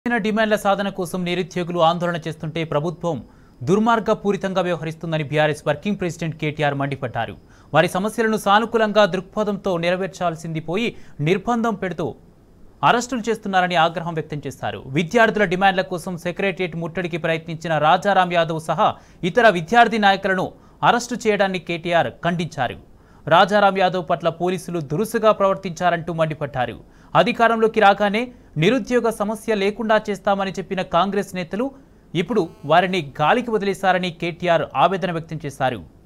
న్యాయమైన డిమాండ్ల సాధన కోసం నిరుద్యోగులు ఆందోళన చేస్తుంటే ప్రభుత్వం దుర్మార్గపూరితంగా వ్యవహరిస్తుందని బీఆర్ఎస్ వర్కింగ్ ప్రెసిడెంట్ కేటీఆర్ మండిపడ్డారు వారి సమస్యలను సానుకూలంగా దృక్పథంతో నెరవేర్చాల్సింది పోయి నిర్బంధం పెడుతూ అరెస్టులు చేస్తున్నారని ఆగ్రహం వ్యక్తం చేశారు విద్యార్థుల డిమాండ్ల కోసం సెక్రటరియట్ ముట్టడికి ప్రయత్నించిన రాజారాం యాదవ్ సహా ఇతర విద్యార్థి నాయకులను అరెస్టు చేయడాన్ని కేటీఆర్ ఖండించారు రాజారాం యాదవ్ పట్ల పోలీసులు దురుసుగా ప్రవర్తించారంటూ మండిపడ్డారు అధికారంలోకి రాగానే నిరుద్యోగ సమస్య లేకుండా చేస్తామని చెప్పిన కాంగ్రెస్ నేతలు ఇప్పుడు వారిని గాలికి వదిలేశారని కేటీఆర్ ఆవేదన వ్యక్తం చేశారు